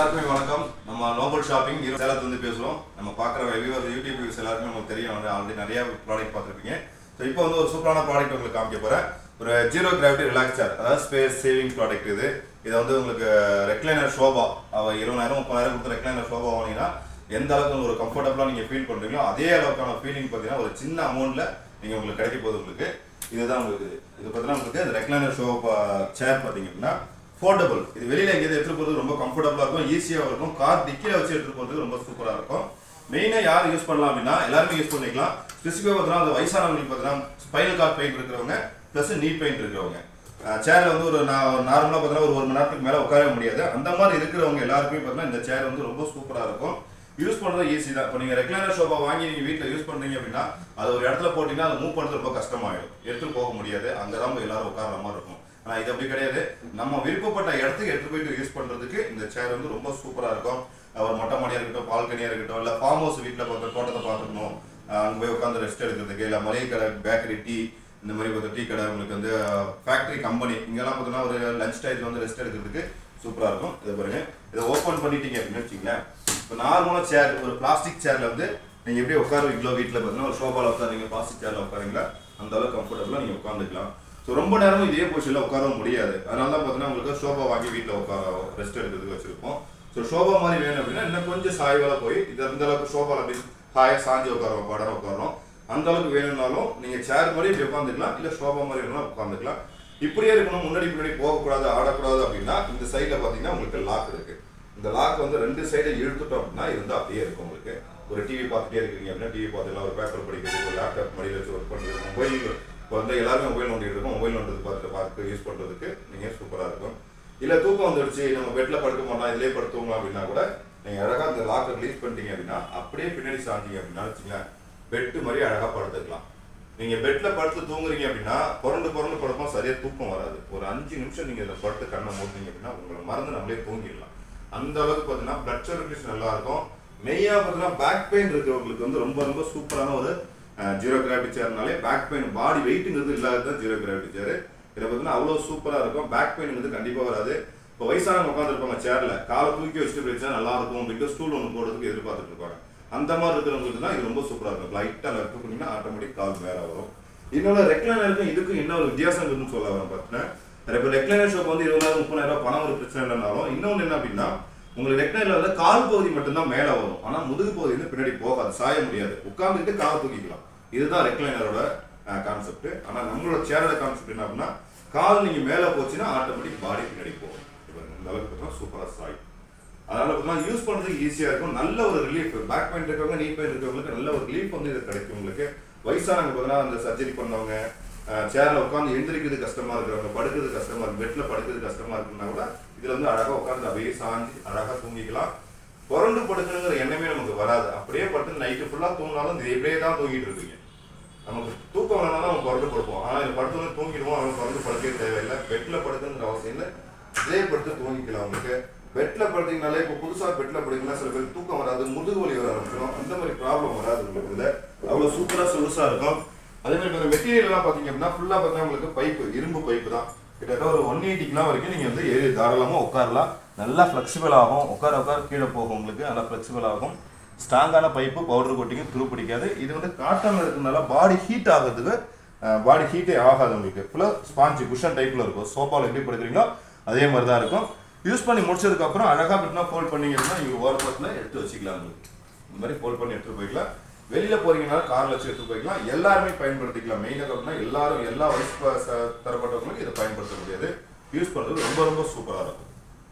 எல்லாருக்குமே வணக்கம் நம்ம நோபல் ஷாப்பிங் சேலத்துல இருந்து பேசுறோம் நம்ம பார்க்குற வியூவர் யூடியூப் வியூஸ் எல்லாருக்குமே உங்களுக்கு தெரியும் வந்து ஆல்ரெடி நிறைய ப்ராடக்ட் பார்த்துருப்பீங்க ஸோ இப்போ வந்து ஒரு சூப்பரான ப்ராடக்ட் உங்களுக்கு காமிக்க போறேன் ஒரு ஜீரோ கிராவிட்டி ரிலாக்ஸ் சேர் அதாவது ஸ்பேஸ் சேவிங் ப்ராடக்ட் இது இதை வந்து உங்களுக்கு ரெக்லைனர் ஷோபா அவ இருபதாயிரம் முப்பதாயிரம் கொடுத்து ரெக்லைனர் ஷோபா வாங்கினீங்கன்னா எந்த அளவுக்கு ஒரு கம்ஃபர்டபுளாக நீங்கள் ஃபீல் பண்ணுறீங்களோ அதே அளவுக்கான ஃபீலிங் பார்த்தீங்கன்னா ஒரு சின்ன அமௌண்ட்டில் நீங்கள் உங்களுக்கு கிடைக்க போகுது உங்களுக்கு இதுதான் உங்களுக்கு இது. இது பார்த்தீங்கன்னா உங்களுக்கு இந்த ரெக்லைனர் ஷோ சேர் பார்த்தீங்க அப்படின்னா ஃபோர்டபுள் இது வெளியில எங்கேயாவது எடுத்துட்டு போகிறது ரொம்ப கம்ஃபர்டபுளாக இருக்கும் ஈஸியாக இருக்கும் கார் டிக்கில வச்சு எடுத்துட்டு போகிறதுக்கு ரொம்ப சூப்பராக இருக்கும் மெயினாக யார் யூஸ் பண்ணலாம் அப்படின்னா எல்லாருமே யூஸ் பண்ணிக்கலாம் ஸ்பெசிஃபிக்காக பார்த்தீங்கன்னா அந்த வயசானவங்களுக்கு பார்த்தீங்கன்னா ஸ்பைனல் கார்ட் பெயின் இருக்கிறவங்க ப்ளஸ் நீ பெயின் இருக்கிறவங்க சேர்ல வந்து ஒரு நார்மலாக பார்த்தீங்கன்னா ஒரு ஒரு மணி நேரத்துக்கு மேலே உட்காரவே முடியாது அந்த மாதிரி இருக்கிறவங்க எல்லாருக்குமே பார்த்தீங்கன்னா இந்த சேர் வந்து ரொம்ப சூப்பராக இருக்கும் யூஸ் பண்ணுறது ஈஸி தான் இப்போ நீங்கள் ரெகுலர் ஷோபா வாங்கி நீங்கள் வீட்டில் யூஸ் பண்ணுறீங்க அப்படின்னா அது ஒரு இடத்துல போட்டிங்கன்னா அதை மூவ் பண்ணுறது ரொம்ப கஷ்டமாயிடும் எடுத்துட்டு போக முடியாது அங்கே தான் போய் எல்லாரும் உட்கார்ற மாதிரி இருக்கும் ஆனால் இது அப்படி கிடையாது நம்ம விருப்பப்பட்ட இடத்துக்கு எடுத்து போயிட்டு யூஸ் பண்ணுறதுக்கு இந்த சேர் வந்து ரொம்ப சூப்பராக இருக்கும் ஒரு மொட்டை மாடியாக இருக்கட்டும் பால்கனியாக இருக்கட்டும் இல்லை ஃபார்ம் ஹவுஸ் வீட்டில் பார்த்து தோட்டத்தை பார்த்துக்கணும் அங்கே போய் உட்காந்து ரெஸ்ட் எடுக்கிறதுக்கு இல்லை மளிகை கடை பேக்கரி டீ இந்த மாதிரி பார்த்தா டீ கடை உங்களுக்கு வந்து ஃபேக்ட்ரி கம்பெனி இங்கெல்லாம் பார்த்தீங்கன்னா ஒரு லஞ்ச் டைத்தில் வந்து ரெஸ்ட் எடுக்கிறதுக்கு சூப்பராக இருக்கும் இதை பாருங்க இதை ஓப்பன் பண்ணிட்டீங்க அப்படின்னு வச்சுங்களேன் இப்போ நார்மலாக சேர் ஒரு பிளாஸ்டிக் சேரில் வந்து நீங்கள் எப்படி உட்காருவீங்களோ வீட்டில் பார்த்தீங்கன்னா ஒரு சோஃபாவில் உட்காருங்க பிளாஸ்டிக் சேரில் உட்காருங்களா அந்த அளவுக்கு கம்ஃபர்டபுளாக நீங்கள் உட்காந்துக்கலாம் ஸோ ரொம்ப நேரமும் இதே பொசிஷனில் உட்காரவும் முடியாது அதனால தான் பார்த்தீங்கன்னா உங்களுக்கு சோஃபா வாங்கி வீட்டில் உட்கார ரெஸ்ட் எடுக்கிறதுக்கு வச்சிருப்போம் ஸோ சோஃபா மாதிரி வேணும் அப்படின்னா இன்னும் கொஞ்சம் சாய்வால போய் இது அந்த அளவுக்கு சோஃபாவில் அப்படி ஹாயாக சாஞ்சி உட்காரோம் படம் உட்காரோம் அந்த அளவுக்கு வேணும்னாலும் நீங்கள் சேர் மாதிரி இப்படி உட்காந்துக்கலாம் இல்லை சோஃபா மாதிரி வேணும்னா உட்காந்துக்கலாம் இப்படியே இருக்கணும் முன்னாடி பின்னாடி போகக்கூடாது ஆடக்கூடாது அப்படின்னா இந்த சைடில் பார்த்தீங்கன்னா உங்களுக்கு லாக் இருக்கு இந்த லாக் வந்து ரெண்டு சைடை இழுத்துட்டோம் அப்படின்னா இருந்தால் அப்படியே இருக்கும் உங்களுக்கு ஒரு டிவி பார்த்துட்டே இருக்கீங்க அப்படின்னா டிவி பார்த்துக்கலாம் ஒரு பேப்பர் படிக்கிறது ஒரு லேப்டாப் மடியில் வச்சு ஒர்க் பண்ணுறது மொபைல் இப்போ வந்து எல்லாருமே மொபைல் நோண்டிட்டு இருக்கோம் மொபைல் நோண்டது பார்த்து பார்த்து யூஸ் பண்ணுறதுக்கு நீங்கள் சூப்பராக இருக்கும் இல்லை தூக்கம் வந்துடுச்சு நம்ம பெட்டில் படுக்க மாட்டோம் இதிலே படுத்துவோம் அப்படின்னா கூட நீங்கள் அழகாக இந்த லாக்கை ரிலீஸ் பண்ணிட்டீங்க அப்படின்னா அப்படியே பின்னாடி சாஞ்சிங்க அப்படின்னா வச்சுங்களேன் பெட்டு மாதிரி அழகாக படுத்துக்கலாம் நீங்க பெட்ல படுத்து தூங்குறீங்க அப்படின்னா புரண்டு புரண்டு படுப்போம் சரியா தூக்கம் வராது ஒரு அஞ்சு நிமிஷம் நீங்க இதை படுத்து கண்ணை மூட்டினீங்க அப்படின்னா உங்களை மறந்து நம்மளே தூங்கிடலாம் அந்த அளவுக்கு பார்த்தீங்கன்னா பிளட் சர்க்குலேஷன் நல்லா இருக்கும் மெய்யா பார்த்தீங்கன்னா பேக் பெயின் இருக்கிறவங்களுக்கு வந்து ரொம்ப ரொம்ப சூப்பரான ஒரு ஜீரோ கிராவிட்டி சேர்னாலே பேக் பெயின் பாடி வெயிட்டுங்கிறது இல்லாத தான் ஜீரோ கிராவிட்டி சேர் இதை பார்த்தீங்கன்னா அவ்வளோ சூப்பராக இருக்கும் பேக் பெயின்ங்கிறது கண்டிப்பாக வராது இப்போ வயசானவங்க உட்காந்துருப்பாங்க சேர்ல காலை தூக்கி வச்சுட்டு போயிடுச்சா நல்லா இருக்கும் விண்டோ ஸ்டூல் ஒன்று போடுறதுக்கு எதிர்பார்த்துட்டு இருப்பாங்க அந்த மாதிரி இருக்கிறவங்களுக்கு தான் இது ரொம்ப சூப்பராக இருக்கும் லைட்டாக லெஃப்ட் பண்ணிங்கன்னா ஆட்டோமேட்டிக் கால் வேற வரும் இன்னொன்று ரெக்லைனருக்கும் இதுக்கும் என்ன ஒரு வித்தியாசம் இருக்குன்னு சொல்ல வரேன் பார்த்தீங்கன்னா இப்போ ரெக்லைனர் ஷோப் வந்து இருபதாயிரம் முப்பதாயிரம் ரூபாய் பணம் ஒரு பிரச்சனை இல்லைனாலும் இன்னொன்று என்ன அப்படின்னா உங்களுக்கு ரெக்லைனர் வந்து கால் பகுதி மட்டும்தான் மேலே வரும் ஆனால் முதுகு பகுதி வந்து பின்னாடி போகாது சாய முடியாது உட்காந்துட்டு கால் தூக்கிக்கலாம் இதுதான் ரெக்லைனரோட கான்செப்ட் ஆனால் நம்மளோட சேரோட கான்செப்ட் என்ன அப்படின்னா கால் நீங்கள் மேலே போச்சுன்னா ஆட்டோமேட்டிக் பாடி பின்னாடி போகும் இப்போ இந்த அளவுக்கு பார்த்தீங்கன்னா சூப்பராக சாய் அதனால பார்த்தீங்கன்னா யூஸ் பண்ணுறதுக்கு ஈஸியாக இருக்கும் நல்ல ஒரு ரிலீஃப் பேக் பெயின் இருக்கவங்க நீ பெயின் இருக்கிறவங்களுக்கு நல்ல ஒரு ரிலீஃப் வந்து இது கிடைக்கும் உங்களுக்கு வயசானவங்க பார்த்தீங்கன்னா அந்த சர்ஜரி பண்ணவங்க சேரில் உட்காந்து எந்திரிக்கிறது கஷ்டமா இருக்கிறவங்க படுக்கிறது கஷ்டமா இருக்கு பெட்டில் படுக்கிறது கஷ்டமா இருக்குன்னா கூட இதில் வந்து அழகாக உட்காந்து அப்படியே சாஞ்சி அழகாக தூங்கிக்கலாம் புரண்டு படுக்கணுங்கிற எண்ணமே நமக்கு வராது அப்படியே படுத்து நைட்டு ஃபுல்லாக தூங்கினாலும் இது இப்படியே தான் தூங்கிட்டு இருப்பீங்க நமக்கு தூக்கம் வேணாலும் நம்ம புரண்டு படுப்போம் ஆனால் இது படுத்தோன்னு தூங்கிடுவோம் அவன் புரண்டு படுக்கவே தேவையில்லை பெட்டில் படுக்கணுங்கிற அவசியம் இல்லை இதே படுத்து தூங்கிக்கலாம் உங்களுக்கு பெட்ல படுத்தீங்கனாலே இப்போ புதுசா பெட்ல படுத்தீங்கன்னா சில பேர் தூக்கம் வராது முதுகு வலி வர ஆரம்பிச்சிடும் அந்த மாதிரி ப்ராப்ளம் வராது உங்களுக்கு இதுல அவ்வளவு சூப்பரா சொலுசா இருக்கும் அதே மாதிரி இந்த மெட்டீரியல் எல்லாம் பாத்தீங்க அப்படின்னா ஃபுல்லா பார்த்தா உங்களுக்கு பைப்பு இரும்பு பைப்பு தான் கிட்டத்தட்ட ஒரு ஒன் எயிட்டிக்குலாம் வரைக்கும் நீங்க வந்து ஏறி தாராளமா உட்காரலாம் நல்லா ஃபிளெக்சிபிள் ஆகும் உட்கார உட்கார கீழே போகும் உங்களுக்கு நல்லா ஃபிளெக்சிபிள் ஆகும் ஸ்ட்ராங்கான பைப்பு பவுடர் கொட்டிங்க துரு பிடிக்காது இது வந்து காட்டன் இருக்கிறதுனால பாடி ஹீட் ஆகிறதுக்கு பாடி ஹீட்டே ஆகாது உங்களுக்கு ஃபுல்லாக ஸ்பாஞ்சு குஷன் டைப்பில் இருக்கும் சோஃபாவில் எப்படி படுக்கிறீங்களோ அதே மாதிரி தான் இருக்கும் யூஸ் பண்ணி முடிச்சதுக்கு அப்புறம் அழகா பின்னா ஃபோல்ட் பண்ணீங்கன்னா நீங்க ஓரத்தில் எடுத்து வச்சுக்கலாம் உங்களுக்கு இந்த மாதிரி ஃபோல்ட் பண்ணி எடுத்துட்டு போய்க்கலாம் வெளியில போறீங்கன்னா கார்ல வச்சு எடுத்து போய்க்கலாம் எல்லாருமே பயன்படுத்திக்கலாம் மெயினாக அப்படின்னா எல்லாரும் எல்லா வயசு ப- ச- தரப்பட்டவங்களும் இதை பயன்படுத்த முடியாது யூஸ் பண்றது ரொம்ப ரொம்ப சூப்பரா இருக்கும்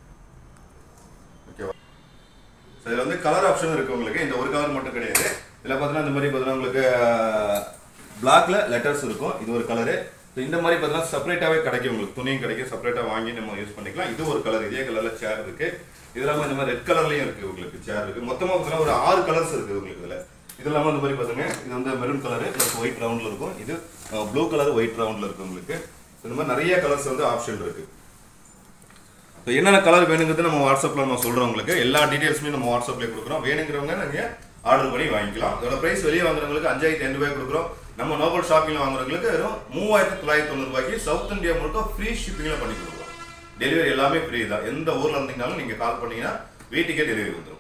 ஓகேவா ஸோ இதில் வந்து கலர் ஆப்ஷன் இருக்கு உங்களுக்கு இந்த ஒரு கலர் மட்டும் கிடையாது இதில் பார்த்தீங்கன்னா இந்த மாதிரி பார்த்தீங்கன்னா உங்களுக்கு பிளாக்ல லெட்டர்ஸ் இருக்கும் இது ஒரு கலரு இந்த மாதிரி பார்த்தீங்கன்னா செப்பரேட்டாகவே கிடைக்கும் உங்களுக்கு துணியும் கிடைக்கும் செப்பரேட்டாக வாங்கி நம்ம யூஸ் பண்ணிக்கலாம் இது ஒரு கலர் இதே கலரில் சேர் இருக்கு இது இல்லாமல் இந்த மாதிரி ரெட் கலர்லையும் இருக்கு உங்களுக்கு சேர் இருக்கு மொத்தமாக பார்த்தீங்கன்னா ஒரு ஆறு கலர்ஸ் இருக்கு உங்களுக்கு இதில் இது இல்லாமல் இந்த மாதிரி பார்த்தீங்க இது வந்து மெரூன் கலரு ப்ளஸ் ஒயிட் ரவுண்டில் இருக்கும் இது ப்ளூ கலர் ஒயிட் ரவுண்டில் இருக்கு உங்களுக்கு இந்த மாதிரி நிறைய கலர்ஸ் வந்து ஆப்ஷன் இருக்கு ஸோ என்னென்ன கலர் வேணுங்கிறது நம்ம வாட்ஸ்அப்பில் நம்ம சொல்கிறோம் உங்களுக்கு எல்லா டீட்டெயில்ஸுமே நம்ம வாட்ஸ்அப்லேயே கொடுக்குறோம் வேணுங்கிறவங்க நீங்கள் ஆர்டர் பண்ணி வாங்கிக்கலாம் இதோட ப்ரைஸ் வெளியே வாங்குறவங்களுக்கு அஞ்சாயிரத்தி ஐநூறு ரூபாய் கொடுக்குறோம் நம்ம நோபல் ஷாப்பிங்கில் வாங்குறவங்களுக்கு வெறும் மூவாயிரத்தி தொள்ளாயிரத்தி தொண்ணூறு ரூபாய்க்கு சவுத் இந்தியா முழுக்க ஃப்ரீ ஷிப்பிங்கில் பண்ணி கொடுக்குறோம் டெலிவரி எல்லாமே ஃப்ரீ தான் எந்த ஊரில் இருந்தீங்கனாலும் நீங்கள் கால் பண்ணீங்கன்னா வீட்டுக்கே டெலிவரி வந்துடும்